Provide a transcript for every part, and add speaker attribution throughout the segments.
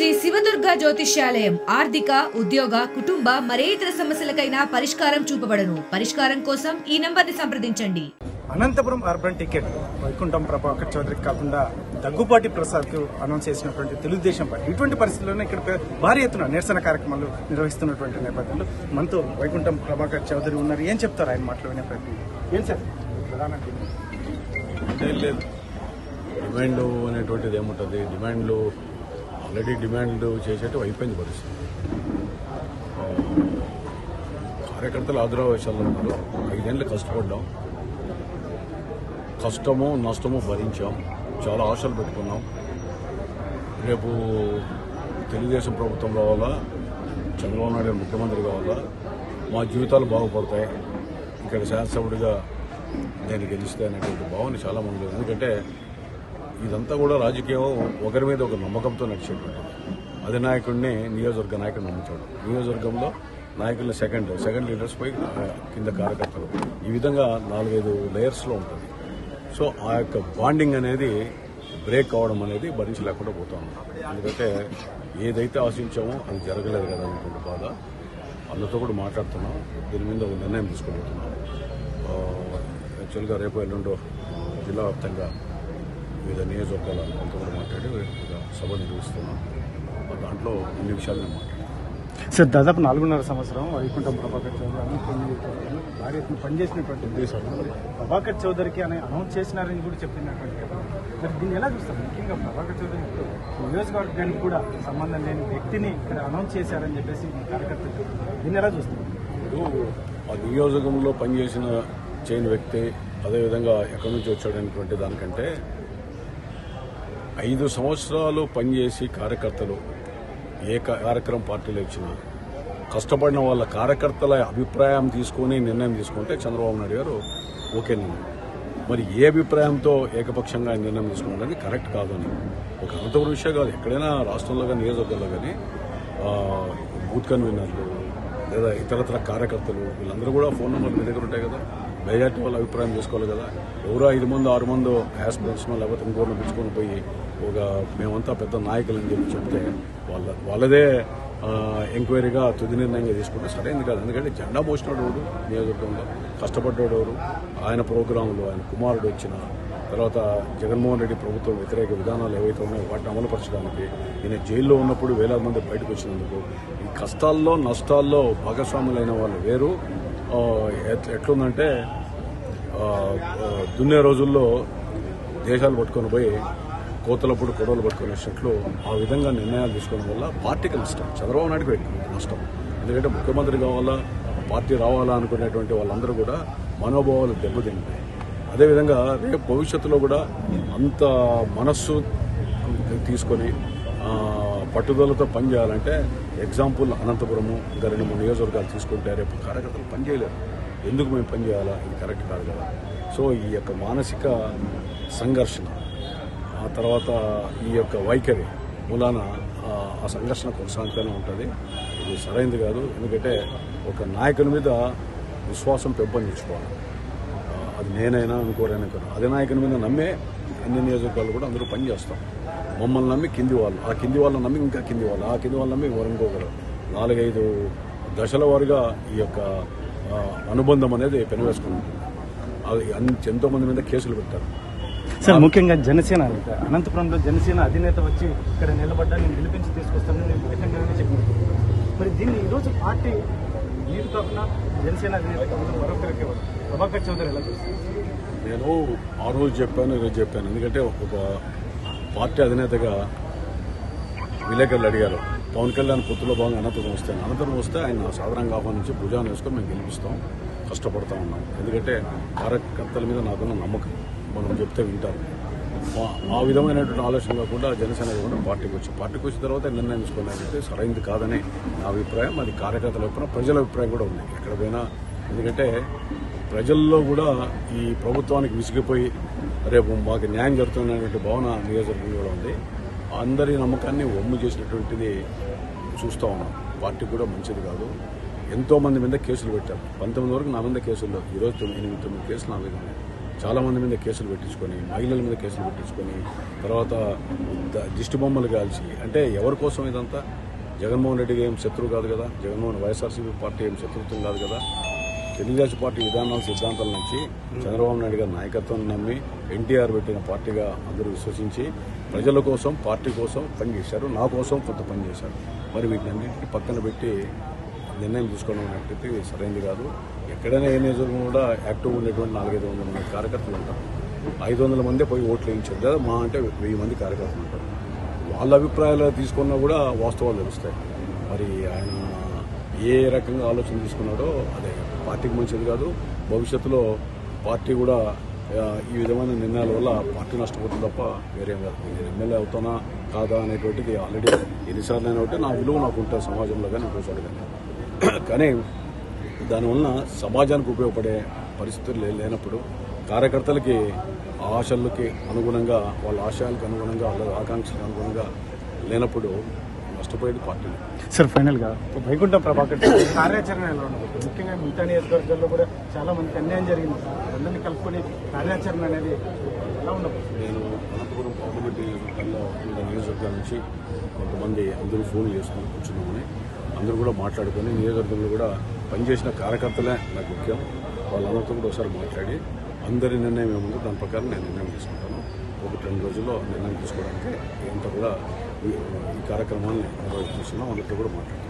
Speaker 1: శివదుర్గ జ్యోతిష్యాలయం ఆర్థిక ఉద్యోగ కుటుంబ మరే ఇతర సమస్యలకైనా పరిష్కారం చూపబడను పరిష్కారం కోసం ఈ నంబర్ని సంప్రదించండి
Speaker 2: అనంతపురం అర్బన్ టికెట్ వైకుంఠం ప్రభాకర్ చౌదరికి కాకుండా దగ్గుపాటి ప్రసాద్ కు అనౌన్స్ చేసినటువంటి తెలుగుదేశం పార్టీ ఇటువంటి పరిస్థితుల్లోనే ఇక్కడ పే- భారీ ఎత్తున నిరసన కార్యక్రమాలు నిర్వహిస్తున్నటువంటి నేపథ్యంలో మనతో వైకుంఠం ప్రభాకర్ చౌదరి ఉన్నారు ఏం చెప్తారు ఆయన మాటలు వినే ప్రయత్నం ఏం సార్ ప్రధాన డిమాండ్?
Speaker 3: ఏం లేదు డిమాండ్ అనేటువంటిది ఏముంటుంది డిమాండ్లు ఆల్రెడీ డిమాండ్ చేసేట్టు అయిపోయింది పరిస్థితి ఆ, కార్యకర్తలు ఆదురావేశాల్లో ఉన్నారు ఐదేళ్ళు కష్టపడ్డాం కష్టము నష్టము భరించాం చాలా ఆశలు పెట్టుకున్నాం రేపు తెలుగుదేశం ప్రభుత్వం రావాలా చంద్రబాబు నాయుడు గారు ముఖ్యమంత్రి కావాలా మా జీవితాలు బాగుపడతాయి ఇక్కడ శాసనసభ్యుడిగా నేను గెలిస్తే అనేటువంటి భావన చాలా మంది ఉంది. ఎందుకంటే ఇదంతా కూడా రాజకీయం ఒకరి మీద ఒక నమ్మకంతో నడిచేటువంటిది అధినాయకుడిని నియోజకవర్గ నాయకుడు నమ్ముతాడు నియోజకవర్గంలో నాయకులు సెకండ్ సెకండ్ లీడర్స్ పై ఆ, కింద కార్యకర్తలు ఈ విధంగా నాలుగైదు లేయర్స్లో ఉంటుంది సో ఆ యొక్క బాండింగ్ అనేది బ్రేక్ అవడం అనేది భరించలేకుండా పోతాం ఎందుకంటే ఏదైతే ఆశించామో అది జరగలేదు కదా అనేటువంటి బాధ వాళ్ళతో కూడా మాట్లాడుతున్నాం దీని మీద ఒక నిర్ణయం తీసుకోబోతున్నాం ఆ, యాక్చువల్గా రేపు ఎల్లుండో జిల్లా వ్యాప్తంగా వివిధ నియోజకవర్గాల వాళ్ళతో కూడా మాట్లాడి ఒక సభ నిర్వహిస్తున్నాం దాంట్లో ఇన్ని విషయాలు నేను మాట్లాడాను
Speaker 2: సార్ దాదాపు నాలుగున్నర సంవత్సరం వైకుంఠం ప్రభాకర్ చౌదరి అనంతపురం నియోజకవర్గంలో భారీ ఎత్తున పనిచేసినటువంటి ప్రభాకర్ చౌదరికి అని అనౌన్స్ చేసినారని కూడా చెప్పినటువంటి కదా. మరి దీన్ని ఎలా చూస్తారు ముఖ్యంగా ప్రభాకర్ చౌదరి ఇప్పుడు నియోజకవర్గానికి కూడా సంబంధం లేని వ్యక్తిని ఇక్కడ అనౌన్స్ చేశారని చెప్పేసి మీ కార్యకర్తలు చెప్తున్నారు. దీన్ని ఎలా చూస్తారు
Speaker 3: ఇప్పుడు ఆ నియోజకంలో పనిచేసిన చేయని వ్యక్తి అదేవిధంగా ఎక్కడి నుంచి వచ్చాడనేటువంటి దానికంటే ఐదు సంవత్సరాలు పనిచేసి కార్యకర్తలు ఏ కార్యక్రమం పార్టీలో ఇచ్చినా కష్టపడిన వాళ్ళ కార్యకర్తల అభిప్రాయం తీసుకొని నిర్ణయం తీసుకుంటే చంద్రబాబు నాయుడు గారు ఓకే నిర్ణయం మరి ఏ అభిప్రాయంతో ఏకపక్షంగా ఆయన నిర్ణయం తీసుకున్నది కరెక్ట్ కాదని ఒక అనంతపురం విషయం కాదు ఎక్కడైనా రాష్ట్రంలో కానీ నియోజకవర్గంలో కానీ ఆ, బూత్ కన్వీనర్లు లేదా ఇతరత్ర కార్యకర్తలు వీళ్ళందరూ కూడా ఫోన్ నెంబర్ మీ దగ్గర ఉంటాయి కదా మెజార్టీ వాళ్ళ అభిప్రాయం చేసుకోవాలి కదా ఎవరో ఐదు మంది ఆరు మంది యాస్పిరెంట్స్నో లేకపోతే ఇంకోరిని పిలుచుకొని పోయి ఒక మేమంతా పెద్ద నాయకులు అని చెప్పి చెప్తే వాళ్ళ వాళ్ళదే ఆ, ఎంక్వైరీగా తుది నిర్ణయంగా తీసుకుంటే సరైనది కాదు ఎందుకంటే జెండా మోసినాడు ఎవరు నియోజకవర్గంలో కష్టపడ్డాడు ఎవరు ఆయన ప్రోగ్రాంలో ఆయన కుమారుడు వచ్చిన తర్వాత జగన్మోహన్ రెడ్డి ప్రభుత్వం వ్యతిరేక విధానాలు ఏవైతే ఉన్నాయో వాటిని అమలుపరచడానికి ఈయన జైల్లో ఉన్నప్పుడు వేలాది మంది బయటకు వచ్చినందుకు ఈ కష్టాల్లో నష్టాల్లో భాగస్వాములైన వాళ్ళు వేరు ఆ, ఎట్- ఎట్లుందంటే ఆ, ఆ, దున్నే రోజుల్లో దేశాలు పట్టుకొని పోయి కోతలప్పుడు గొడవలు పట్టుకొని వచ్చినట్లు ఆ విధంగా నిర్ణయాలు తీసుకోవడం వల్ల పార్టీకి నష్టం చంద్రబాబు నాయుడుకి వ్యక్తిగత నష్టం ఎందుకంటే ముఖ్యమంత్రి కావాలా పార్టీ రావాలా అనుకునేటువంటి వాళ్ళందరూ కూడా మనోభావాలు దెబ్బతింటాయి అదేవిధంగా రేపు భవిష్యత్తులో కూడా అంత మనస్సు తీసుకొని ఆ, పట్టుదలతో పనిచేయాలంటే ఎగ్జాంపుల్ అనంతపురము ఇంకా రెండు మూడు నియోజకవర్గాలు తీసుకుంటే రేపు కార్యకర్తలు పనిచేయలేరు ఎందుకు మేము పనిచేయాలా ఇది కరెక్ట్ కాదు కదా సో ఈ యొక్క మానసిక సంఘర్షణ ఆ తర్వాత ఈ యొక్క వైఖరి మూలాన ఆ, ఆ సంఘర్షణ కొనసాగుతూనే ఉంటుంది ఇది సరైనది కాదు ఎందుకంటే ఒక నాయకుని మీద విశ్వాసం పెంపొందించుకోవాలి ఆ, అది నేనైనా ఇంకోరైనా కాదు అధినాయకుని మీద నమ్మే అన్ని నియోజకవర్గాలు కూడా అందరూ పనిచేస్తాం మమ్మల్ని నమ్మి కింది వాళ్ళు ఆ కింది వాళ్ళని నమ్మి ఇంకా కింది వాళ్ళు ఆ కింది వాళ్ళని నమ్మి ఎవరు ఇంకొకరు నాలుగైదు దశల వారుగా ఈ యొక్క ఆ, అనుబంధం అనేది పెనవేసుకుని ఉంటుంది అది అన్- ఎంతో మంది మీద కేసులు పెట్టారు
Speaker 2: సార్ ముఖ్యంగా జనసేన అనంతపురంలో జనసేన అధినేత వచ్చి ఇక్కడ నిలబడ్డా నేను గెలిపించి తీసుకొస్తానని నేను బహిరంగంగానే చెప్పినట్టు మరి దీన్ని ఈరోజు పార్టీ మీరు కాకుండా జనసేన అధినేత కాకుండా మరొకరికి ఇవ్వరు. ప్రభాకర్ చౌదరి ఎలా చూస్తారు
Speaker 3: నేను ఆ రోజు చెప్పాను ఈరోజు చెప్పాను ఎందుకంటే ఒక పార్టీ అధినేతగా విలేకరులు అడిగారు పవన్ కళ్యాణ్ పొత్తులో భాగంగా అనంతపురం వస్తే అనంతపురం వస్తే ఆయన సాధారణంగా ఆహ్వానించి భుజాన్ని వేసుకొని మేము గెలిపిస్తాం కష్టపడతా ఉన్నాం ఎందుకంటే కార్యకర్తల మీద నాకున్న నమ్మకం మనం చెప్తే వింటారు ఆ- ఆ విధమైనటువంటి ఆలోచన కాకుండా జనసేన కూడా పార్టీకి వచ్చి పార్టీకి వచ్చిన తర్వాత నిర్ణయం తీసుకోవాలంటే సరైనది కాదని నా అభిప్రాయం అది కార్యకర్తల అభిప్రాయం ప్రజల అభిప్రాయం కూడా ఉంది ఎక్కడ పోయినా ఎందుకంటే ప్రజల్లో కూడా ఈ ప్రభుత్వానికి విసిగిపోయి రేపు మాకు న్యాయం జరుగుతున్నటువంటి భావన నియోజకవర్గం కూడా ఉంది అందరి నమ్మకాన్ని ఒమ్ము చేసినటువంటిది చూస్తూ ఉన్నాం పార్టీ కూడా మంచిది కాదు ఎంతో మంది మీద కేసులు పెట్టారు పంతొమ్మిది వరకు నా మీద కేసులు లేవు. ఈరోజు తొమ్మిది ఎనిమిది తొమ్మిది కేసులు నా మీద ఉన్నాయి చాలా మంది మీద కేసులు పెట్టించుకొని మహిళల మీద కేసులు పెట్టించుకొని తర్వాత ద- దిష్టి బొమ్మలు కాల్చి అంటే ఎవరి కోసం ఇదంతా జగన్మోహన్ రెడ్డికి ఏం శత్రువు కాదు కదా జగన్మోహన్ వైఎస్ఆర్సీపీ పార్టీ ఏం శత్రుత్వం కాదు కదా తెలుగుదేశం పార్టీ విధానాల సిద్ధాంతాల నుంచి చంద్రబాబు నాయుడు గారి నాయకత్వం నమ్మి ఎన్టీఆర్ పెట్టిన పార్టీగా అందరూ విశ్వసించి ప్రజల కోసం పార్టీ కోసం పనిచేశారు నా కోసం కొంత పని చేశారు మరి వీటినన్నింటినీ పక్కన పెట్టి నిర్ణయం తీసుకోవడం అనేటువంటి సరైనది కాదు ఎక్కడైనా ఏ నియోజకవర్గం కూడా యాక్టివ్ ఉండేటువంటి నాలుగైదు వందల మంది కార్యకర్తలు ఉంటారు ఐదు వందల మందే పోయి ఓట్లు వేయించారు లేదా మా అంటే వెయ్యి మంది కార్యకర్తలు ఉంటారు వాళ్ళ అభిప్రాయాలు తీసుకున్నా కూడా వాస్తవాలు తెలుస్తాయి మరి ఆయన ఏ రకంగా ఆలోచన తీసుకున్నాడో అదే పార్టీకి మంచిది కాదు భవిష్యత్తులో పార్టీ కూడా ఆ, ఈ విధమైన నిర్ణయాల వల్ల పార్టీ నష్టపోతుంది తప్ప వేరేం కాదు నేను ఎమ్మెల్యే అవుతానా కాదా అనేటువంటిది ఆల్రెడీ ఎన్నిసార్లు అయినా ఒకటి నా విలువ నాకు ఉంటుంది సమాజంలో కానీ ఇంకోసారి కానీ కానీ దానివల్ల సమాజానికి ఉపయోగపడే పరిస్థితులు లే- లేనప్పుడు కార్యకర్తలకి ఆ ఆశలకి అనుగుణంగా వాళ్ళ ఆశయాలకు అనుగుణంగా వాళ్ళ ఆకాంక్షలకు అనుగుణంగా లేనప్పుడు నష్టపోయేది పార్టీ
Speaker 2: సార్ ఫైనల్ గా వైకుంఠం ప్రభాకర్ చౌదరి కార్యాచరణ ఎలా ఉండదు ముఖ్యంగా మిగతా నియోజకవర్గాల్లో కూడా చాలా మందికి అన్యాయం జరిగింది అందరినీ కలుపుకొని కార్యాచరణ అనేది ఎలా ఉండబోతుంది
Speaker 3: నేను అనంతపురం పార్లమెంట్ నియోజకవర్గంలో వివిధ నియోజకవర్గాల నుంచి కొంతమంది అందరూ ఫోన్లు చేసుకొని కూర్చున్నామని అందరూ కూడా మాట్లాడుకొని నియోజకవర్గంలో కూడా పనిచేసిన కార్యకర్తలే నాకు ముఖ్యం వాళ్ళందరితో కూడా ఒకసారి మాట్లాడి అందరి నిర్ణయం ఏముందో దాని ప్రకారం నేను నిర్ణయం తీసుకుంటాను ఒకటి రెండు రోజుల్లో నిర్ణయం తీసుకోవడానికి అంతా కూడా ఈ ఈ కార్యక్రమాన్ని నిర్వహిస్తున్నాం అందరితో కూడా మాట్లాడుతున్నాం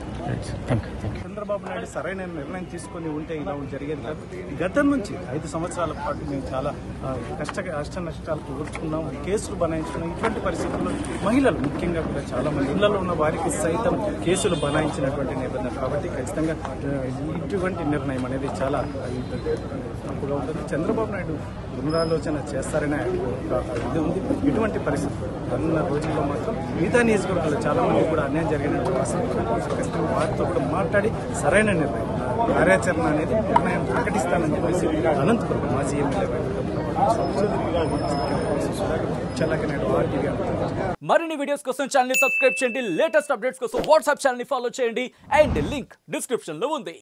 Speaker 2: చంద్రబాబు నాయుడు సరైన నిర్ణయం తీసుకొని ఉంటే ఇలా జరిగేది కాదు గతం నుంచి ఐదు సంవత్సరాల పాటు మేము చాలా ఆ, కష్ట కష్ట నష్టాలకు ఓర్చుకున్నాం కేసులు బనాయించుకున్నాం ఇటువంటి పరిస్థితుల్లో మహిళలు ముఖ్యంగా కూడా చాలా మంది ఇళ్లలో ఉన్న వారికి సైతం కేసులు బనాయించినటువంటి నేపథ్యం కాబట్టి ఖచ్చితంగా ఆ, ఇటువంటి నిర్ణయం అనేది చాలా ఆ, తప్పుగా ఉంటుంది చంద్రబాబు నాయుడు పునరాలోచన చేస్తారనే ఒక ఇది ఉంది ఇటువంటి పరిస్థితి రానున్న రోజుల్లో మాత్రం మిగతా నియోజకవర్గాల్లో చాలా మంది కూడా అన్యాయం జరిగినటువంటి పరిస్థితి ఖచ్చితంగా వారితో కూడా మాట్లాడి సరైన నిర్ణయం కార్యాచరణ అనేది నిర్ణయం ప్రకటిస్తానని చెప్పేసి అనంతపురం మాజీ ఎమ్మెల్యే చల్లక నాయుడు ఆర్టీవీ అనంతపురం
Speaker 4: మరిన్ని వీడియోస్ కోసం ఛానల్ సబ్స్క్రైబ్ చేయండి లేటెస్ట్ అప్డేట్స్ కోసం వాట్సాప్ ఛానల్ ఫాలో చేయండి అండ్ లింక్ డిస్క్రిప్షన్ లో ఉంది